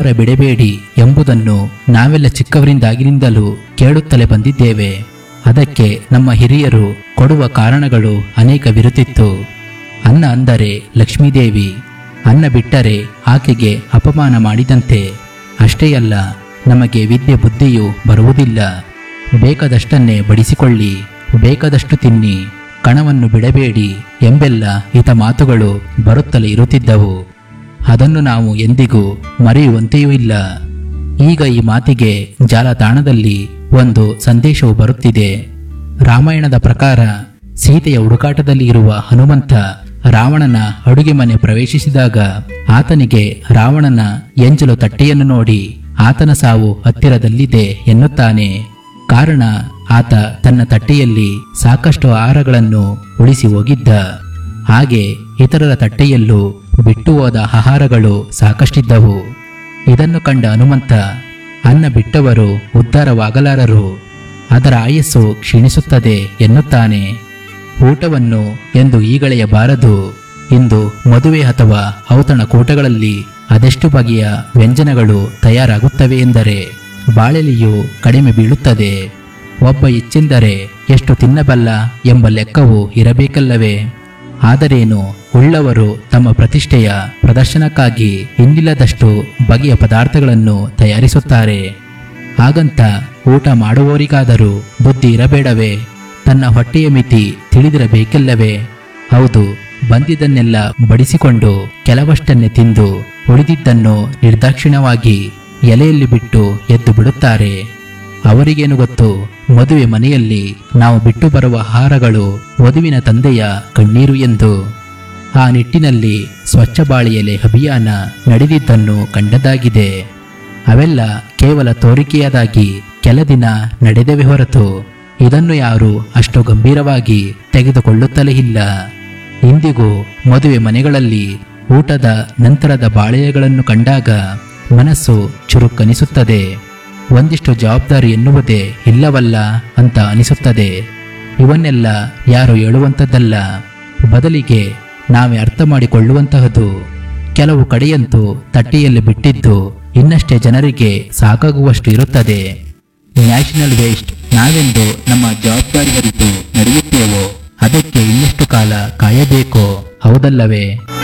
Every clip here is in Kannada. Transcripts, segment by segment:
ಆತುರ ಬಿಡಬೇಡಿ ಎಂಬುದನ್ನು ನಾವೆಲ್ಲ ಚಿಕ್ಕವರಿಂದಾಗಿನಿಂದಲೂ ಕೇಳುತ್ತಲೇ ಬಂದಿದ್ದೇವೆ ಅದಕ್ಕೆ ನಮ್ಮ ಹಿರಿಯರು ಕೊಡುವ ಕಾರಣಗಳು ಅನೇಕವಿರುತ್ತಿತ್ತು ಅನ್ನ ಅಂದರೆ ಲಕ್ಷ್ಮೀದೇವಿ ಅನ್ನ ಬಿಟ್ಟರೆ ಆಕೆಗೆ ಅಪಮಾನ ಮಾಡಿದಂತೆ ಅಷ್ಟೇ ಅಲ್ಲ ನಮಗೆ ವಿದ್ಯೆ ಬುದ್ಧಿಯು ಬರುವುದಿಲ್ಲ ಬೇಕಾದಷ್ಟನ್ನೇ ಬಡಿಸಿಕೊಳ್ಳಿ ಬೇಕಾದಷ್ಟು ತಿನ್ನಿ ಕಣವನ್ನು ಬಿಡಬೇಡಿ ಎಂಬೆಲ್ಲ ಹಿತ ಮಾತುಗಳು ಬರುತ್ತಲೇ ಇರುತ್ತಿದ್ದವು ಅದನ್ನು ನಾವು ಎಂದಿಗೂ ಮರೆಯುವಂತೆಯೂ ಇಲ್ಲ ಈಗ ಈ ಮಾತಿಗೆ ಜಾಲತಾಣದಲ್ಲಿ ಒಂದು ಸಂದೇಶವು ಬರುತ್ತಿದೆ ರಾಮಾಯಣದ ಪ್ರಕಾರ ಸೀತೆಯ ಹುಡುಕಾಟದಲ್ಲಿ ಇರುವ ಹನುಮಂತ ರಾವಣನ ಅಡುಗೆ ಮನೆ ಪ್ರವೇಶಿಸಿದಾಗ ಆತನಿಗೆ ರಾವಣನ ಎಂಜಲು ತಟ್ಟೆಯನ್ನು ನೋಡಿ ಆತನ ಸಾವು ಹತ್ತಿರದಲ್ಲಿದೆ ಎನ್ನುತ್ತಾನೆ ಕಾರಣ ಆತ ತನ್ನ ತಟ್ಟೆಯಲ್ಲಿ ಸಾಕಷ್ಟು ಆಹಾರಗಳನ್ನು ಉಳಿಸಿ ಹೋಗಿದ್ದ ಹಾಗೆ ಇತರರ ತಟ್ಟೆಯಲ್ಲೂ ಬಿಟ್ಟು ಹೋದ ಆಹಾರಗಳು ಸಾಕಷ್ಟಿದ್ದವು ಇದನ್ನು ಕಂಡ ಹನುಮಂತ ಅನ್ನ ಬಿಟ್ಟವರು ಉದ್ಧಾರವಾಗಲಾರರು ಅದರ ಆಯಸ್ಸು ಕ್ಷೀಣಿಸುತ್ತದೆ ಎನ್ನುತ್ತಾನೆ ಊಟವನ್ನು ಎಂದು ಈಗಳೆಯಬಾರದು ಇಂದು ಮದುವೆ ಅಥವಾ ಔತಣಕೂಟಗಳಲ್ಲಿ ಅದೆಷ್ಟು ಬಗೆಯ ವ್ಯಂಜನಗಳು ತಯಾರಾಗುತ್ತವೆ ಎಂದರೆ ಬಾಳೆಲಿಯು ಕಡಿಮೆ ಬೀಳುತ್ತದೆ ಒಬ್ಬ ಹೆಚ್ಚೆಂದರೆ ಎಷ್ಟು ತಿನ್ನಬಲ್ಲ ಎಂಬ ಲೆಕ್ಕವು ಇರಬೇಕಲ್ಲವೇ ಆದರೇನು ಉಳ್ಳವರು ತಮ್ಮ ಪ್ರತಿಷ್ಠೆಯ ಪ್ರದರ್ಶನಕ್ಕಾಗಿ ಇನ್ನಿಲ್ಲದಷ್ಟು ಬಗೆಯ ಪದಾರ್ಥಗಳನ್ನು ತಯಾರಿಸುತ್ತಾರೆ ಹಾಗಂತ ಊಟ ಮಾಡುವವರಿಗಾದರೂ ಬುದ್ಧಿ ಇರಬೇಡವೇ ತನ್ನ ಹೊಟ್ಟೆಯ ಮಿತಿ ತಿಳಿದಿರಬೇಕಿಲ್ಲವೇ ಹೌದು ಬಂದಿದ್ದನ್ನೆಲ್ಲ ಬಡಿಸಿಕೊಂಡು ಕೆಲವಷ್ಟನ್ನೇ ತಿಂದು ಉಳಿದಿದ್ದನ್ನು ನಿರ್ದಾಕ್ಷಿಣ್ಯವಾಗಿ ಎಲೆಯಲ್ಲಿ ಬಿಟ್ಟು ಎದ್ದು ಬಿಡುತ್ತಾರೆ ಅವರಿಗೇನು ಗೊತ್ತು ಮದುವೆ ಮನೆಯಲ್ಲಿ ನಾವು ಬಿಟ್ಟು ಬರುವ ಆಹಾರಗಳು ವಧುವಿನ ತಂದೆಯ ಕಣ್ಣೀರು ಎಂದು ಆ ನಿಟ್ಟಿನಲ್ಲಿ ಸ್ವಚ್ಛ ಬಾಳಿಯಲೆ ಅಭಿಯಾನ ನಡೆದಿದ್ದನ್ನು ಕಂಡದಾಗಿದೆ ಅವೆಲ್ಲ ಕೇವಲ ತೋರಿಕೆಯದಾಗಿ ಕೆಲ ದಿನ ನಡೆದವೇ ಹೊರತು ಇದನ್ನು ಯಾರು ಅಷ್ಟು ಗಂಭೀರವಾಗಿ ತೆಗೆದುಕೊಳ್ಳುತ್ತಲೇ ಇಲ್ಲ ಇಂದಿಗೂ ಮದುವೆ ಮನೆಗಳಲ್ಲಿ ಊಟದ ನಂತರದ ಬಾಳೆಯಗಳನ್ನು ಕಂಡಾಗ ಮನಸ್ಸು ಚುರುಕನಿಸುತ್ತದೆ ಒಂದಿಷ್ಟು ಜವಾಬ್ದಾರಿ ಎನ್ನುವುದೇ ಇಲ್ಲವಲ್ಲ ಅಂತ ಅನಿಸುತ್ತದೆ ಇವನ್ನೆಲ್ಲ ಯಾರು ಹೇಳುವಂಥದ್ದಲ್ಲ ಬದಲಿಗೆ ನಾವೇ ಅರ್ಥ ಮಾಡಿಕೊಳ್ಳುವಂತಹದ್ದು ಕೆಲವು ಕಡೆಯಂತೂ ತಟ್ಟೆಯಲ್ಲಿ ಬಿಟ್ಟಿದ್ದು ಇನ್ನಷ್ಟೇ ಜನರಿಗೆ ಸಾಕಾಗುವಷ್ಟು ಇರುತ್ತದೆ ನ್ಯಾಷನಲ್ ವೇಸ್ಟ್ ನಾವೆಂದು ನಮ್ಮ ಜವಾಬ್ದಾರಿ ಅರಿತು ನಡೆಯುತ್ತೇವೋ ಅದಕ್ಕೆ ಇನ್ನೆಷ್ಟು ಕಾಲ ಕಾಯಬೇಕೋ ಹೌದಲ್ಲವೇ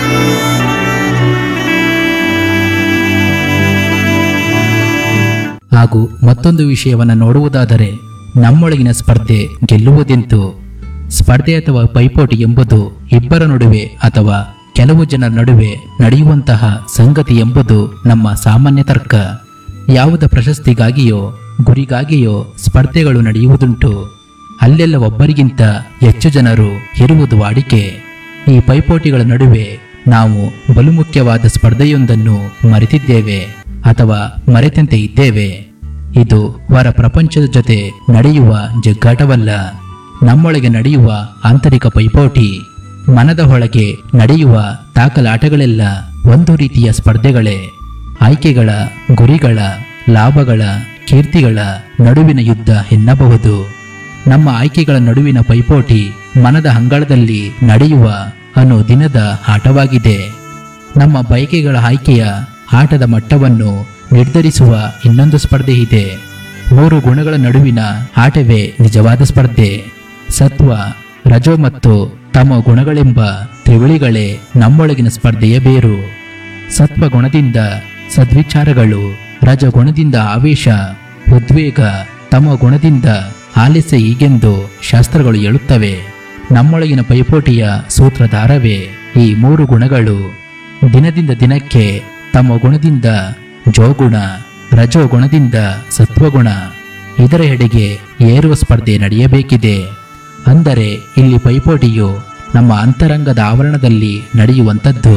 ಹಾಗೂ ಮತ್ತೊಂದು ವಿಷಯವನ್ನು ನೋಡುವುದಾದರೆ ನಮ್ಮೊಳಗಿನ ಸ್ಪರ್ಧೆ ಗೆಲ್ಲುವುದೆಂತು ಸ್ಪರ್ಧೆ ಅಥವಾ ಪೈಪೋಟಿ ಎಂಬುದು ಇಬ್ಬರ ನಡುವೆ ಅಥವಾ ಕೆಲವು ಜನರ ನಡುವೆ ನಡೆಯುವಂತಹ ಸಂಗತಿ ಎಂಬುದು ನಮ್ಮ ಸಾಮಾನ್ಯ ತರ್ಕ ಯಾವುದ ಪ್ರಶಸ್ತಿಗಾಗಿಯೋ ಗುರಿಗಾಗಿಯೋ ಸ್ಪರ್ಧೆಗಳು ನಡೆಯುವುದುಂಟು ಅಲ್ಲೆಲ್ಲ ಒಬ್ಬರಿಗಿಂತ ಹೆಚ್ಚು ಜನರು ಇರುವುದು ವಾಡಿಕೆ ಈ ಪೈಪೋಟಿಗಳ ನಡುವೆ ನಾವು ಬಲು ಮುಖ್ಯವಾದ ಸ್ಪರ್ಧೆಯೊಂದನ್ನು ಮರೆತಿದ್ದೇವೆ ಅಥವಾ ಮರೆತಂತೆ ಇದ್ದೇವೆ ಇದು ಹೊರ ಪ್ರಪಂಚದ ಜೊತೆ ನಡೆಯುವ ಜಗ್ಗಾಟವಲ್ಲ ನಮ್ಮೊಳಗೆ ನಡೆಯುವ ಆಂತರಿಕ ಪೈಪೋಟಿ ಮನದ ಒಳಗೆ ನಡೆಯುವ ತಾಕಲಾಟಗಳೆಲ್ಲ ಒಂದು ರೀತಿಯ ಸ್ಪರ್ಧೆಗಳೇ ಆಯ್ಕೆಗಳ ಗುರಿಗಳ ಲಾಭಗಳ ಕೀರ್ತಿಗಳ ನಡುವಿನ ಯುದ್ಧ ಎನ್ನಬಹುದು ನಮ್ಮ ಆಯ್ಕೆಗಳ ನಡುವಿನ ಪೈಪೋಟಿ ಮನದ ಅಂಗಳದಲ್ಲಿ ನಡೆಯುವ ಅನು ದಿನದ ಆಟವಾಗಿದೆ ನಮ್ಮ ಬಯಕೆಗಳ ಆಯ್ಕೆಯ ಆಟದ ಮಟ್ಟವನ್ನು ನಿರ್ಧರಿಸುವ ಇನ್ನೊಂದು ಸ್ಪರ್ಧೆ ಇದೆ ಮೂರು ಗುಣಗಳ ನಡುವಿನ ಆಟವೇ ನಿಜವಾದ ಸ್ಪರ್ಧೆ ಸತ್ವ ರಜೋ ಮತ್ತು ತಮ ಗುಣಗಳೆಂಬ ತ್ರಿವಳಿಗಳೇ ನಮ್ಮೊಳಗಿನ ಸ್ಪರ್ಧೆಯ ಬೇರು ಸತ್ವ ಗುಣದಿಂದ ಸದ್ವಿಚಾರಗಳು ರಜಗುಣದಿಂದ ಆವೇಶ ಉದ್ವೇಗ ತಮ ಗುಣದಿಂದ ಆಲಸ್ಯ ಹೀಗೆಂದು ಶಾಸ್ತ್ರಗಳು ಹೇಳುತ್ತವೆ ನಮ್ಮೊಳಗಿನ ಪೈಪೋಟಿಯ ಸೂತ್ರಧಾರವೇ ಈ ಮೂರು ಗುಣಗಳು ದಿನದಿಂದ ದಿನಕ್ಕೆ ತಮ್ಮ ಗುಣದಿಂದ ಜೋಗುಣ ರಜೋ ಗುಣದಿಂದ ಸತ್ವಗುಣ ಇದರ ಎಡೆಗೆ ಏರುವ ಸ್ಪರ್ಧೆ ನಡೆಯಬೇಕಿದೆ ಅಂದರೆ ಇಲ್ಲಿ ಪೈಪೋಟಿಯು ನಮ್ಮ ಅಂತರಂಗದ ಆವರಣದಲ್ಲಿ ನಡೆಯುವಂಥದ್ದು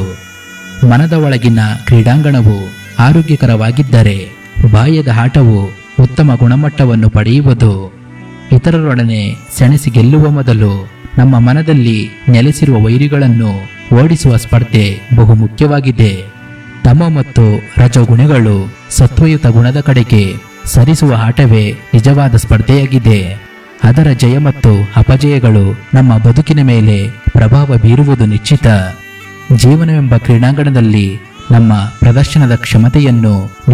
ಮನದ ಒಳಗಿನ ಕ್ರೀಡಾಂಗಣವು ಆರೋಗ್ಯಕರವಾಗಿದ್ದರೆ ಬಾಹ್ಯದ ಆಟವು ಉತ್ತಮ ಗುಣಮಟ್ಟವನ್ನು ಪಡೆಯುವುದು ಇತರರೊಡನೆ ಸೆಣಸಿ ಗೆಲ್ಲುವ ಮೊದಲು ನಮ್ಮ ಮನದಲ್ಲಿ ನೆಲೆಸಿರುವ ವೈರಿಗಳನ್ನು ಓಡಿಸುವ ಸ್ಪರ್ಧೆ ಬಹು ಮುಖ್ಯವಾಗಿದೆ ತಮ ಮತ್ತು ರಜಗುಣಗಳು ಸತ್ವಯುತ ಗುಣದ ಕಡೆಗೆ ಸರಿಸುವ ಆಟವೇ ನಿಜವಾದ ಸ್ಪರ್ಧೆಯಾಗಿದೆ ಅದರ ಜಯ ಮತ್ತು ಅಪಜಯಗಳು ನಮ್ಮ ಬದುಕಿನ ಮೇಲೆ ಪ್ರಭಾವ ಬೀರುವುದು ನಿಶ್ಚಿತ ಜೀವನವೆಂಬ ಕ್ರೀಡಾಂಗಣದಲ್ಲಿ ನಮ್ಮ ಪ್ರದರ್ಶನದ ಕ್ಷಮತೆಯನ್ನು